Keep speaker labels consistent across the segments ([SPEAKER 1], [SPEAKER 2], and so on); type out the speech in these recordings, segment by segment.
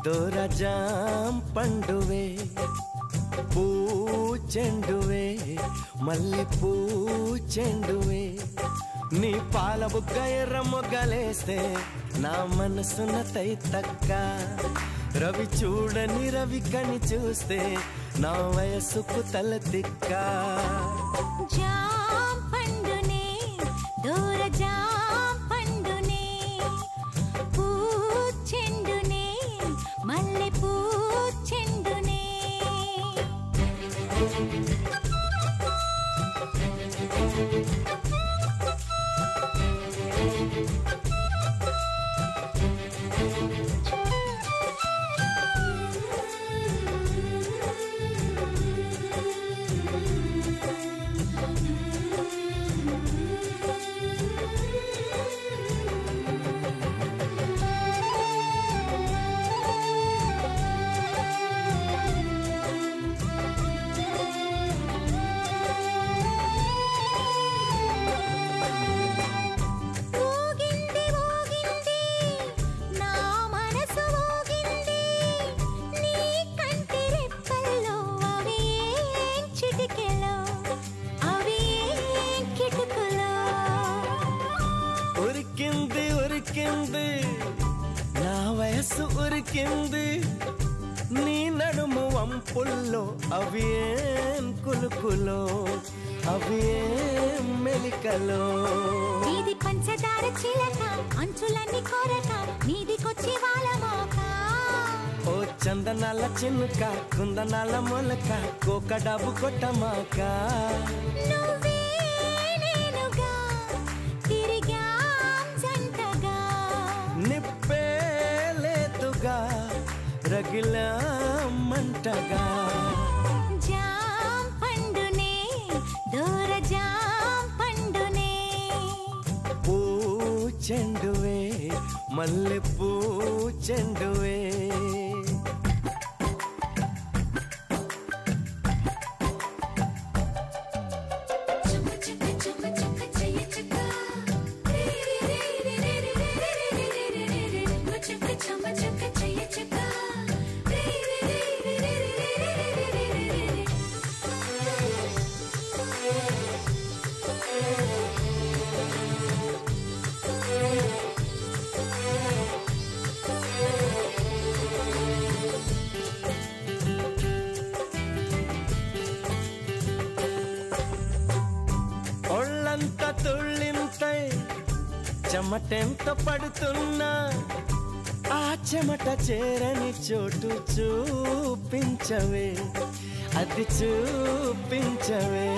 [SPEAKER 1] దోరజాం పండువే పూ చెండువే మల్లె పూ చెండువే నీ పాల బుగ్గ ఎర్ర మొగ్గలేస్తే నా మనసున తై తక్క రవి చూడని రవి కని చూస్తే నా వయసుకు తల తిక్క
[SPEAKER 2] జాం పండునే దూర జాం పండునే పూ చెండునే మల్లె పూ చెండునే ఊగింది ఊగింది నా మనసు ఊగింది నీ కంటి రెప్పల్లో అవి ఏం చిటికెలో అవి ఏం కిటుకులో
[SPEAKER 1] ఉరికింది ఉరికింది నా వయస్సు ఉరికింది నీ నడుము వంపుల్లో అవి ఏం కులుకులో అవి ఏం మెలికలో
[SPEAKER 2] నీది పంచదార చిలక అంచులన్నీ కొరక నీదికొచ్చి వాళ్ళ మోక
[SPEAKER 1] ఓ చందనాల చినుక కుందనాల మొలక కోక డబ్బు కొట్టమాక
[SPEAKER 2] నువ్వే నేనుగా తిరిగాం జంటగా
[SPEAKER 1] నిప్పే లేదుగా రగిలా మంటగా
[SPEAKER 2] జాం పండునే దూర జాం పండునే
[SPEAKER 1] పూ చెండువే మల్లె పూ చెండువే ఒళ్ళంత తుళ్ళింతై చెమటెంత పడుతున్నా ఆ చెమట చేరని చోటు చూపించవే అది చూపించవే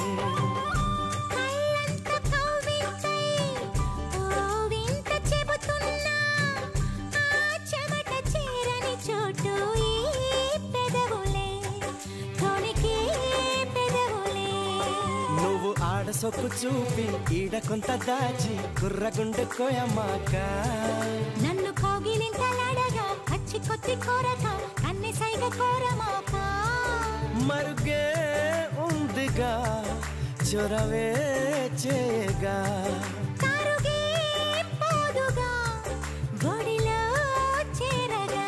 [SPEAKER 2] కళ్ళంత కవ్వింతై ఓ వింత చెబుతున్నా ఆ చెమట చేరని చోటు ఈ పెదవులే తొణికే పెదవులే
[SPEAKER 1] నువ్వు ఆడ సొక్కు చూపి ఈడ కొంత దాచి కుర్రగుండె కోయమాక
[SPEAKER 2] నన్ను కోగిలింతలడగా కచ్చి కొత్తి కోరక కన్నె సైగ కోరమోక
[SPEAKER 1] మరుగే ఉందిగా చొరవే చేయగా
[SPEAKER 2] తరుగే పోదుగా బొడిలో చేరగా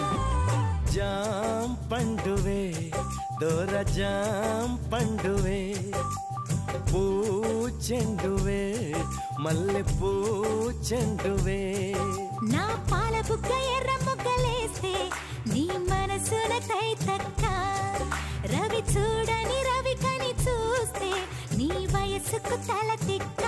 [SPEAKER 1] జాం పండువే దోర జాం పండువే పూ చెండువే మల్లె పూ చెండువే
[SPEAKER 2] నా పాల బుగ్గ ఎర్ర ముగ్గలేస్తే నీ మనసున తై తక్క రవి చూడని రవి కని చూస్తే నీ వయసుకు తల తిక్క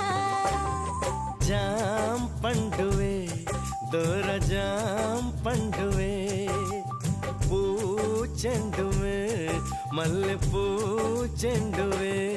[SPEAKER 1] జాం పండువే దోర జాం పండువే పూ చెండువే మల్లె పూ చెండువే